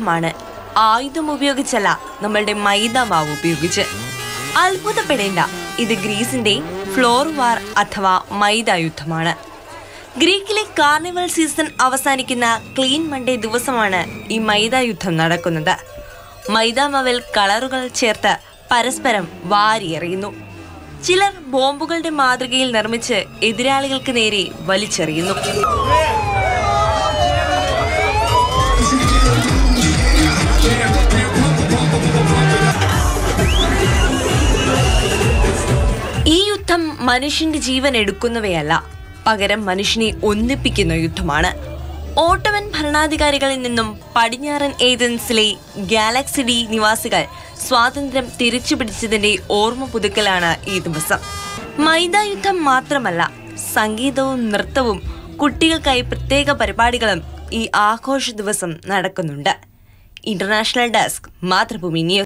യുദ്ധമാണ് ആയുധം ഉപയോഗിച്ചല്ല നമ്മളുടെ മൈദ മാവ് ഉപയോഗിച്ച് അത്ഭുതപ്പെടേണ്ട ഇത് ഗ്രീസിന്റെ ഫ്ലോർ വാർ അഥവാ മൈദ യുദ്ധമാണ് ഗ്രീക്കിലെ കാർണിവൽ സീസൺ അവസാനിക്കുന്ന ക്ലീൻ മൺഡേ ദിവസമാണ് ഈ മൈദ യുദ്ധം നടക്കുന്നത് മൈദ മാവിൽ കളറുകൾ ചേർത്ത് പരസ്പരം വാരിയെറിയുന്നു ചിലർ ബോംബുകളുടെ മാതൃകയിൽ നിർമ്മിച്ച് എതിരാളികൾക്ക് നേരെ വലിച്ചെറിയുന്നു ഈ യുദ്ധം മനുഷ്യന്റെ ജീവൻ എടുക്കുന്നവയല്ല പകരം മനുഷ്യനെ ഒന്നിപ്പിക്കുന്ന യുദ്ധമാണ് ഓട്ടോമൻ ഭരണാധികാരികളിൽ നിന്നും പടിഞ്ഞാറൻ ഏതൻസിലെ ഗാലക്സി ഡി നിവാസികൾ സ്വാതന്ത്ര്യം തിരിച്ചുപിടിച്ചതിന്റെ ഓർമ്മ പുതുക്കലാണ് ഈ ദിവസം മൈദ യുദ്ധം മാത്രമല്ല സംഗീതവും നൃത്തവും കുട്ടികൾക്കായി പ്രത്യേക പരിപാടികളും ഈ ആഘോഷ ദിവസം നടക്കുന്നുണ്ട് ഇന്റർനാഷണൽ ഡെസ്ക് മാതൃഭൂമി ന്യൂസ്